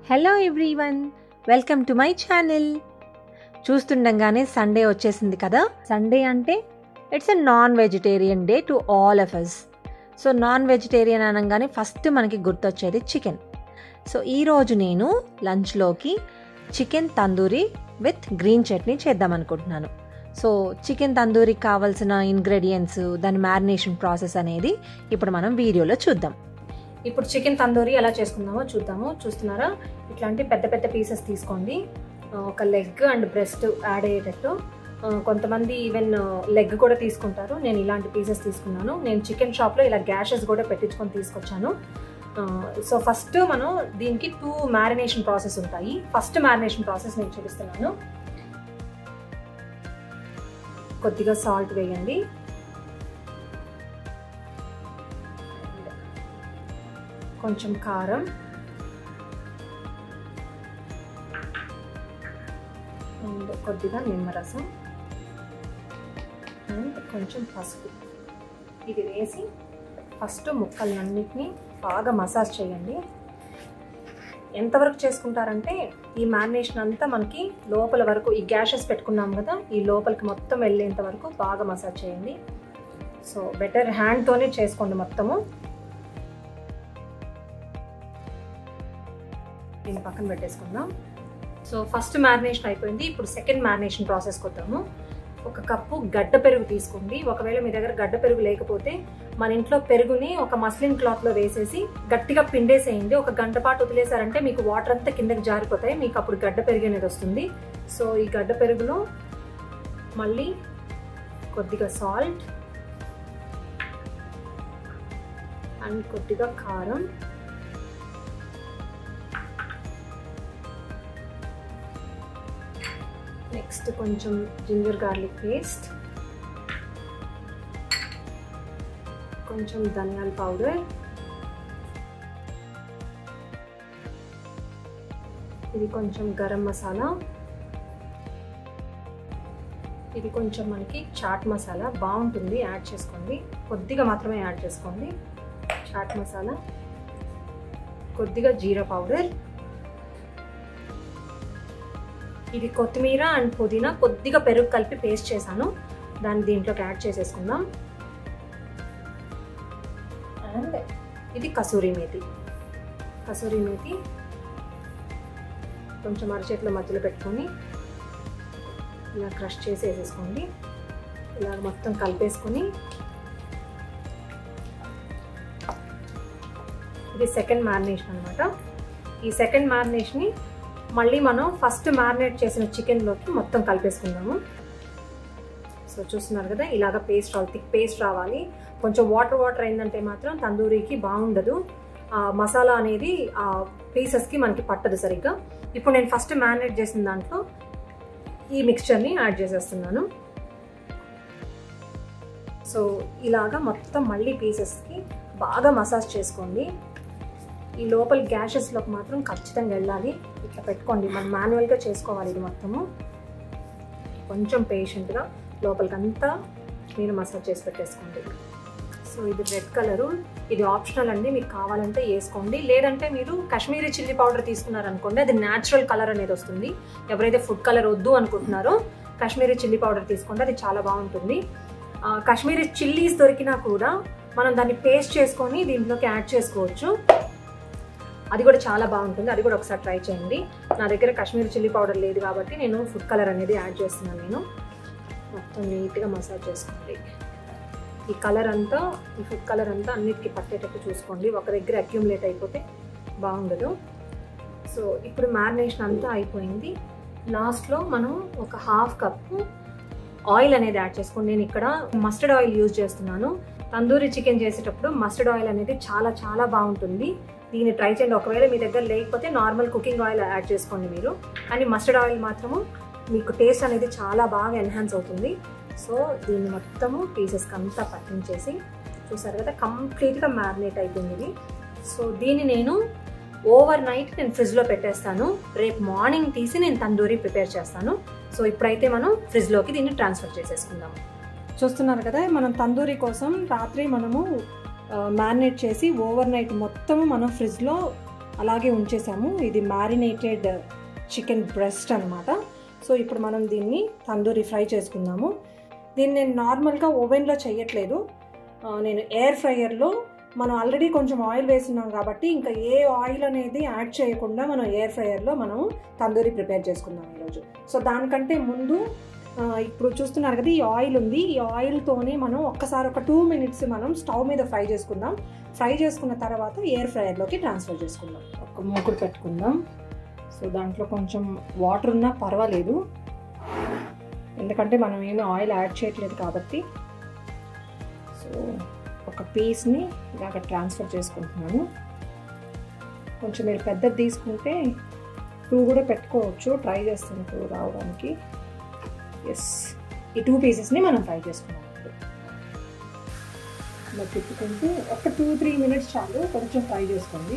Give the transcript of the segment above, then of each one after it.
Hello everyone welcome to my channel చూస్తుండగానే Sunday వచ్చేసింది కదా సండే అంటే it's a non vegetarian day to all of us so non vegetarian అనగానే first మనకి గుర్తొచ్చేది చికెన్ సో ఈరోజు నేను లంచ్లోకి chicken tandoori with green chutney చేద్దాం అనుకుంటున్నాను సో చికెన్ తందూరికి కావాల్సిన ఇంగ్రీడియంట్స్ దాని మ్యారినేషన్ ప్రాసెస్ అనేది ఇప్పుడు మనం వీడియోలో చూద్దాం ఇప్పుడు చికెన్ తందూరి ఎలా చేసుకుందామో చూద్దాము చూస్తున్నారా ఇట్లాంటి పెద్ద పెద్ద పీసెస్ తీసుకోండి ఆ, ఒక లెగ్ అండ్ బ్రెస్ట్ యాడ్ అయ్యేటట్టు ఆ, కొంతమంది ఈవెన్ లెగ్ కూడా తీసుకుంటారు నేను ఇలాంటి పీసెస్ తీసుకున్నాను నేను చికెన్ షాప్లో ఇలా గ్యాషెస్ కూడా పెట్టించుకొని తీసుకొచ్చాను సో ఫస్ట్ మనం దీనికి టూ మ్యారినేషన్ ప్రాసెస్ ఉంటాయి ఫస్ట్ మ్యారినేషన్ ప్రాసెస్ నేను చూపిస్తున్నాను కొద్దిగా సాల్ట్ వేయండి కొంచెం కారం అండ్ కొద్దిగా నిమ్మరసం అండ్ కొంచెం పసుపు ఇది వేసి ఫస్ట్ ముక్కలన్నిటినీ బాగా మసాజ్ చేయండి ఎంతవరకు చేసుకుంటారంటే ఈ మ్యారినేషన్ అంతా మనకి లోపల వరకు ఈ గ్యాషెస్ పెట్టుకున్నాం కదా ఈ లోపలికి మొత్తం వెళ్ళేంత వరకు బాగా మసాజ్ చేయండి సో బెటర్ హ్యాండ్తోనే చేసుకోండి మొత్తము దీన్ని పక్కన పెట్టేసుకుందాం సో ఫస్ట్ మ్యారినేషన్ అయిపోయింది ఇప్పుడు సెకండ్ మ్యారినేషన్ ప్రాసెస్కి వద్దాము ఒక కప్పు గడ్డ పెరుగు తీసుకోండి ఒకవేళ మీ దగ్గర గడ్డ పెరుగు లేకపోతే మన ఇంట్లో పెరుగుని ఒక మస్లిన్ క్లాత్లో వేసేసి గట్టిగా పిండేసేయండి ఒక గంట పాటు వదిలేసారంటే మీకు వాటర్ అంతా కిందకి జారిపోతాయి మీకు అప్పుడు గడ్డ పెరుగు అనేది వస్తుంది సో ఈ గడ్డ పెరుగులో మళ్ళీ కొద్దిగా సాల్ట్ అండ్ కొద్దిగా కారం నెక్స్ట్ కొంచెం జింజర్ గార్లిక్ పేస్ట్ కొంచెం ధనియాల పౌడర్ ఇది కొంచెం గరం మసాలా ఇది కొంచెం మనకి చాట్ మసాలా బాగుంటుంది యాడ్ చేసుకోండి కొద్దిగా మాత్రమే యాడ్ చేసుకోండి చాట్ మసాలా కొద్దిగా జీరా పౌడర్ ఇది కొత్తిమీర అండ్ పుదీనా కొద్దిగా పెరుగు కలిపి పేస్ట్ చేశాను దాన్ని దీంట్లోకి యాడ్ చేసేసుకుందాం అండ్ ఇది కసూరి మేతి కసూరి మేతి కొంచెం అరచేతిలో మధ్యలో పెట్టుకొని ఇలా క్రష్ చేసి వేసేసుకోండి ఇలా మొత్తం కలిపేసుకొని ఇది సెకండ్ మ్యారినేషన్ అనమాట ఈ సెకండ్ మ్యారినేషన్ని మళ్ళీ మనం ఫస్ట్ మ్యారినేట్ చేసిన చికెన్లోకి మొత్తం కలిపేసుకుందాము సో చూస్తున్నారు కదా ఇలాగ పేస్ట్ రావాలి థిక్ పేస్ట్ రావాలి కొంచెం వాటర్ వాటర్ అయిందంటే మాత్రం తందూరికి బాగుండదు ఆ మసాలా అనేది ఆ పీసెస్కి మనకి పట్టదు సరిగ్గా ఇప్పుడు నేను ఫస్ట్ మ్యారినేట్ చేసిన దాంట్లో ఈ మిక్స్చర్ని యాడ్ చేసేస్తున్నాను సో ఇలాగా మొత్తం మళ్ళీ పీసెస్కి బాగా మసాజ్ చేసుకోండి ఈ లోపల గ్యాషెస్లోకి మాత్రం ఖచ్చితంగా వెళ్ళాలి ఇట్లా పెట్టుకోండి మనం మాన్యువల్గా చేసుకోవాలి ఇది మొత్తము కొంచెం పేషెంట్గా లోపలికి అంతా మీరు మసాజ్ చేసి పెట్టేసుకోండి సో ఇది రెడ్ కలరు ఇది ఆప్షనల్ అండి మీకు కావాలంటే వేసుకోండి లేదంటే మీరు కాశ్మీరీ చిల్లీ పౌడర్ తీసుకున్నారనుకోండి అది న్యాచురల్ కలర్ అనేది వస్తుంది ఎవరైతే ఫుడ్ కలర్ వద్దు అనుకుంటున్నారో కాశ్మీరీ చిల్లీ పౌడర్ తీసుకోండి అది చాలా బాగుంటుంది కాశ్మీరీ చిల్లీస్ దొరికినా కూడా మనం దాన్ని పేస్ట్ చేసుకొని దీంట్లోకి యాడ్ చేసుకోవచ్చు అది కూడా చాలా బాగుంటుంది అది కూడా ఒకసారి ట్రై చేయండి నా దగ్గర కాశ్మీరీ చిల్లీ పౌడర్ లేదు కాబట్టి నేను ఫుడ్ కలర్ అనేది యాడ్ చేస్తున్నాను నేను మొత్తం నీట్గా మసాజ్ చేసుకోండి ఈ కలర్ అంతా ఈ ఫుడ్ కలర్ అంతా అన్నిటికీ పట్టేటట్టు చూసుకోండి ఒక దగ్గర అక్యూములేట్ అయిపోతే బాగుండదు సో ఇప్పుడు మ్యారినేషన్ అంతా అయిపోయింది లాస్ట్లో మనం ఒక హాఫ్ కప్పు ఆయిల్ అనేది యాడ్ చేసుకోండి నేను ఇక్కడ మస్టర్డ్ ఆయిల్ యూజ్ చేస్తున్నాను తందూరి చికెన్ చేసేటప్పుడు మస్టర్డ్ ఆయిల్ అనేది చాలా చాలా బాగుంటుంది దీన్ని ట్రై చేయండి ఒకవేళ మీ దగ్గర లేకపోతే నార్మల్ కుకింగ్ ఆయిల్ యాడ్ చేసుకోండి మీరు కానీ మస్టర్డ్ ఆయిల్ మాత్రము మీకు టేస్ట్ అనేది చాలా బాగా ఎన్హాన్స్ అవుతుంది సో దీన్ని మొత్తము పీసెస్కి అంతా పట్టించేసి చూసారు కదా కంప్లీట్గా మ్యారినేట్ అయిపోయింది ఇది సో దీన్ని నేను ఓవర్ నైట్ నేను ఫ్రిడ్జ్లో పెట్టేస్తాను రేపు మార్నింగ్ తీసి నేను తందూరి ప్రిపేర్ చేస్తాను సో ఇప్పుడైతే మనం ఫ్రిడ్జ్లోకి దీన్ని ట్రాన్స్ఫర్ చేసేసుకుందాము చూస్తున్నారు కదా మనం తందూరి కోసం రాత్రి మనము మ్యారినేట్ చేసి ఓవర్ నైట్ మొత్తము మనం ఫ్రిడ్జ్లో అలాగే ఉంచేసాము ఇది మ్యారినేటెడ్ చికెన్ బ్రెస్ట్ అనమాట సో ఇప్పుడు మనం దీన్ని తందూరి ఫ్రై చేసుకుందాము దీన్ని నేను నార్మల్గా ఓవెన్లో చేయట్లేదు ఆ, నేను ఎయిర్ ఫ్రైయర్లో మనం ఆల్రెడీ కొంచెం ఆయిల్ వేస్తున్నాం కాబట్టి ఇంకా ఏ ఆయిల్ అనేది యాడ్ చేయకుండా మనం ఎయిర్ ఫ్రైయర్లో మనం తందూరి ప్రిపేర్ చేసుకుందాం ఈరోజు సో దానికంటే ముందు ఆ, ఇప్పుడు చూస్తున్నారు కదా ఈ ఆయిల్ ఉంది ఈ ఆయిల్తోనే మనం ఒక్కసారి ఒక టూ మినిట్స్ మనం స్టవ్ మీద ఫ్రై చేసుకుందాం ఫ్రై చేసుకున్న తర్వాత ఎయిర్ ఫ్రైయర్లోకి ట్రాన్స్ఫర్ చేసుకుందాం ఒక మూకుడు పెట్టుకుందాం సో దాంట్లో కొంచెం వాటర్ ఉన్నా పర్వాలేదు ఎందుకంటే మనం ఏమీ ఆయిల్ యాడ్ చేయట్లేదు కాబట్టి సో ఒక పీస్ని ఇలాగ ట్రాన్స్ఫర్ చేసుకుంటున్నాను కొంచెం మీరు పెద్దది తీసుకుంటే టూ కూడా పెట్టుకోవచ్చు ట్రై చేస్తాను టూ రావడానికి ఎస్ ఈ టూ పీసెస్ని మనం ఫ్రై చేసుకున్నాం ఇప్పుడు ఇలా తిప్పుకుంటూ ఒక టూ త్రీ మినిట్స్ చాలు కొంచెం ఫ్రై చేసుకోండి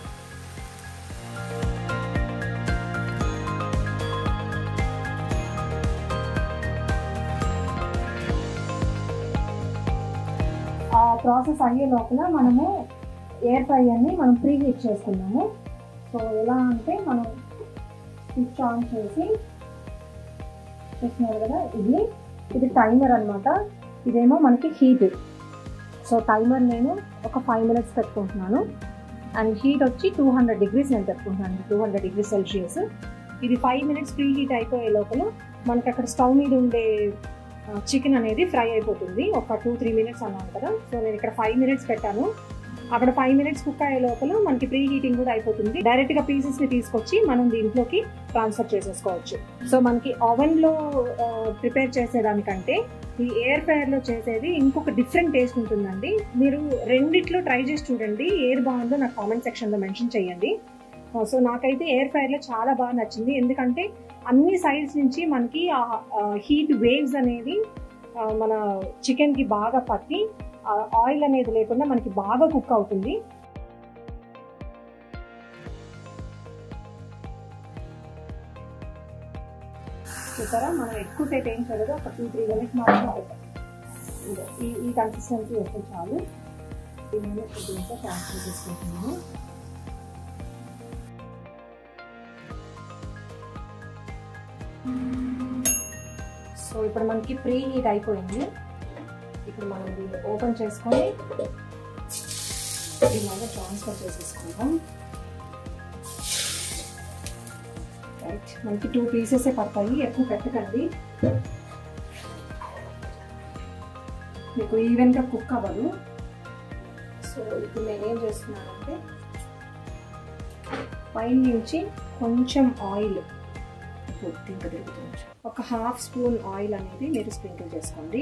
ఆ ప్రాసెస్ అయ్యే లోపల మనము ఎయిర్ ఫ్రైయర్ని మనం ప్రీ హీట్ చేసుకున్నాము సో ఎలా అంటే మనం స్విచ్ ఆన్ చేసి చూస్తున్నారు కదా ఇది ఇది టైమర్ అనమాట ఇదేమో మనకి హీట్ సో టైమర్ నేను ఒక ఫైవ్ మినిట్స్ పెట్టుకుంటున్నాను అండ్ హీట్ వచ్చి టూ హండ్రెడ్ డిగ్రీస్ నేను పెట్టుకుంటున్నాను టూ హండ్రెడ్ డిగ్రీ సెల్సియస్ ఇది ఫైవ్ మినిట్స్ ప్రీ హీట్ అయిపోయే లోపల మనకి అక్కడ స్టవ్ మీద ఉండే చికెన్ అనేది ఫ్రై అయిపోతుంది ఒక టూ త్రీ మినిట్స్ అన్నాను కదా సో నేను ఇక్కడ ఫైవ్ మినిట్స్ పెట్టాను అక్కడ ఫైవ్ మినిట్స్ కుక్ అయ్యే లోపల మనకి ప్రీ హీటింగ్ కూడా అయిపోతుంది డైరెక్ట్ గా పీసెస్ ని తీసుకొచ్చి మనం దీంట్లోకి ట్రాన్స్ఫర్ చేసేసుకోవచ్చు సో మనకి ఓవెన్ లో ప్రిపేర్ చేసేదానికంటే ఈ ఎయిర్ ఫ్రైయర్ లో చేసేది ఇంకొక డిఫరెంట్ టేస్ట్ ఉంటుందండి మీరు రెండిట్లో ట్రై చేసి చూడండి ఏది బాగుందో నాకు కామెంట్ సెక్షన్ లో మెన్షన్ చేయండి సో నాకైతే ఎయిర్ ఫ్రైయర్ లో చాలా బాగా నచ్చింది ఎందుకంటే అన్ని సైడ్స్ నుంచి మనకి ఆ హీట్ వేవ్స్ అనేది ఆ, మన చికెన్ కి బాగా పట్టి ఆయిల్ అనేది లేకుండా మనకి బాగా కుక్ అవుతుంది చూసారా మనం ఎక్కువ సేపు ఏం చేయలేదు ఒక టూ త్రీ మినిట్స్ మాత్రం పెట్టాం ఇదిగో, ఈ ఈ కన్సిస్టెన్సీ వస్తే చాలు త్రీ మినిట్స్ దీంతో ట్రాన్స్ఫర్ చేసుకుంటున్నాము సో ఇప్పుడు మనకి ప్రీ హీట్ అయిపోయింది ఇప్పుడు మనం దీన్ని ఓపెన్ చేసుకొని ఇలాగా ట్రాన్స్ఫర్ చేసేసుకుందాం రైట్ మనకి టూ పీసెసే పడతాయి ఎక్కువ పెట్టకండి మీకు ఈవెన్గా కుక్ అవ్వదు సో ఇప్పుడు నేనేం చేస్తున్నానంటే పైన నుంచి కొంచెం ఆయిల్ ఇంకా తిరుగుతుంది ఒక హాఫ్ స్పూన్ ఆయిల్ అనేది మీరు స్ప్రింకిల్ చేసుకోండి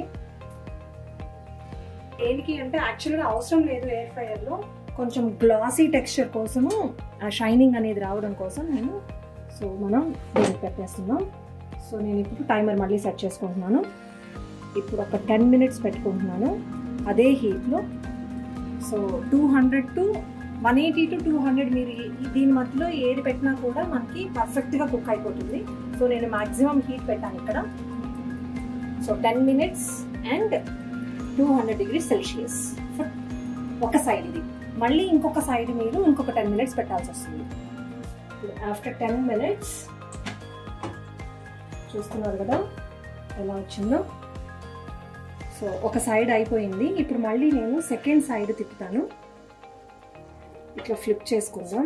దేనికి అంటే యాక్చువల్గా అవసరం లేదు ఎయిర్ ఫ్రైయర్లో కొంచెం గ్లాసీ టెక్స్చర్ కోసము ఆ షైనింగ్ అనేది రావడం కోసం నేను సో మనం దీనికి పెట్టేస్తున్నాం సో నేను ఇప్పుడు టైమర్ మళ్ళీ సెట్ చేసుకుంటున్నాను ఇప్పుడు ఒక టెన్ మినిట్స్ పెట్టుకుంటున్నాను అదే హీట్లో so two hundred to one eighty to two hundred మీరు ఈ- దీని మధ్యలో ఏది పెట్టినా కూడా మనకి పర్ఫెక్ట్గా కుక్ అయిపోతుంది సో నేను మాక్సిమం హీట్ పెట్టాను ఇక్కడ so ten minutes and two hundred degree Celsius ఒక సైడ్ ఇది మళ్ళీ ఇంకొక సైడ్ మీరు ఇంకొక టెన్ మినిట్స్ పెట్టాల్సి వస్తుంది ఆఫ్టర్ టెన్ మినిట్స్ చూస్తున్నారు కదా ఎలా వచ్చిందో సో ఒక సైడ్ అయిపోయింది ఇప్పుడు మళ్ళీ నేను సెకండ్ సైడ్ తిప్పుతాను ఇట్లా ఫ్లిప్ చేసుకుందాం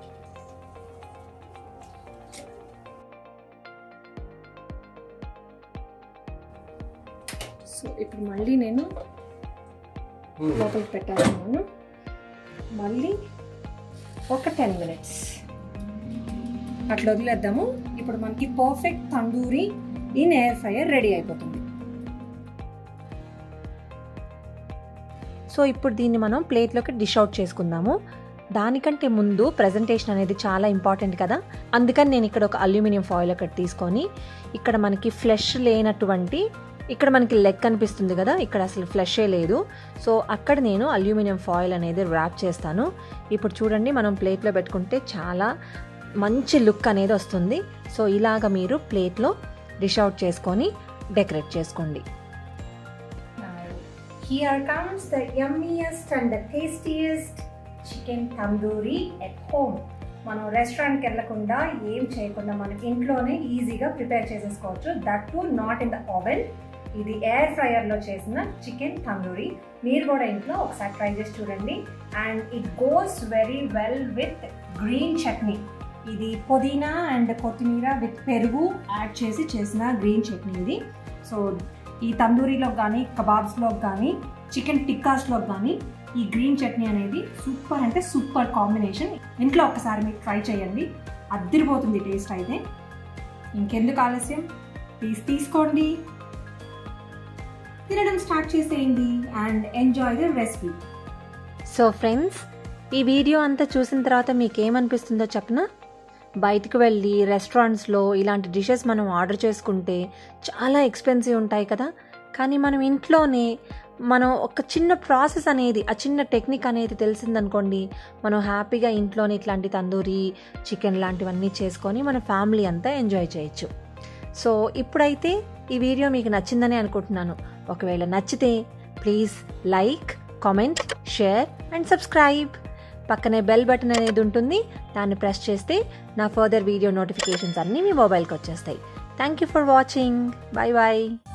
సో ఇప్పుడు మళ్ళీ నేను లోపలికి పెట్టాను మళ్ళీ ఒక టెన్ మినిట్స్ అట్లా వదిలేద్దాము ఇప్పుడు మనకి perfect tandoori in air fryer ready అయిపోతుంది సో ఇప్పుడు దీన్ని మనం ప్లేట్లోకి డిష్ అవుట్ చేసుకుందాము దానికంటే ముందు ప్రజెంటేషన్ అనేది చాలా ఇంపార్టెంట్ కదా అందుకని నేను ఇక్కడ ఒక అల్యూమినియం ఫాయిల్ ఒకటి తీసుకొని ఇక్కడ మనకి ఫ్లెష్ లేనటువంటి ఇక్కడ మనకి లెగ్ కనిపిస్తుంది కదా ఇక్కడ అసలు ఫ్లెషే లేదు సో అక్కడ నేను అల్యూమినియం ఫాయిల్ అనేది ర్యాప్ చేస్తాను ఇప్పుడు చూడండి మనం ప్లేట్లో పెట్టుకుంటే చాలా మంచి లుక్ అనేది వస్తుంది సో ఇలాగ మీరు ప్లేట్లో డిష్ అవుట్ చేసుకొని డెకరేట్ చేసుకోండి Here comes the yummiest and the tastiest chicken tandoori at home. మనం రెస్టారెంట్కి వెళ్ళకుండా ఏం చేయకుండా మనం ఇంట్లోనే ఈజీగా ప్రిపేర్ చేసేసుకోవచ్చు that too not in the oven ఇది ఎయిర్ ఫ్రైయర్లో చేసిన చికెన్ తందూరి మీరు కూడా ఇంట్లో ఒకసారి ట్రై చేసి చూడండి and it goes very well with green chutney ఇది పుదీనా అండ్ కొత్తిమీర విత్ పెరుగు యాడ్ చేసి చేసిన గ్రీన్ చట్నీ ఇది సో ఈ తందూరీలో కానీ కబాబ్స్లో కానీ చికెన్ టిక్కాస్లో కానీ ఈ గ్రీన్ చట్నీ అనేది సూపర్ అంటే సూపర్ కాంబినేషన్ ఇంట్లో ఒకసారి మీరు ట్రై చేయండి అద్దరిపోతుంది టేస్ట్ అయితే ఇంకెందుకు ఆలస్యం ప్లీజ్ తీసుకోండి తినడం స్టార్ట్ చేసేయండి and enjoy the recipe so friends ఈ వీడియో అంతా చూసిన తర్వాత మీకు ఏమనిపిస్తుందో చెప్పనా బయటకు వెళ్ళి రెస్టారెంట్స్లో ఇలాంటి డిషెస్ మనం ఆర్డర్ చేసుకుంటే చాలా ఎక్స్పెన్సివ్ ఉంటాయి కదా కానీ మనం ఇంట్లోనే మనం ఒక చిన్న ప్రాసెస్ అనేది ఆ చిన్న టెక్నిక్ అనేది తెలిసిందనుకోండి మనం హ్యాపీగా ఇంట్లోనే ఇట్లాంటి తందూరి చికెన్ లాంటివన్నీ చేసుకొని మన ఫ్యామిలీ అంతా ఎంజాయ్ చేయొచ్చు సో ఇప్పుడైతే ఈ వీడియో మీకు నచ్చిందని అనుకుంటున్నాను ఒకవేళ నచ్చితే please like comment share and subscribe పక్కనే బెల్ బటన్ అనేది ఉంటుంది దాన్ని ప్రెస్ చేస్తే నా ఫర్దర్ వీడియో నోటిఫికేషన్స్ అన్నీ మీ మొబైల్కి వచ్చేస్తాయి thank you for watching bye bye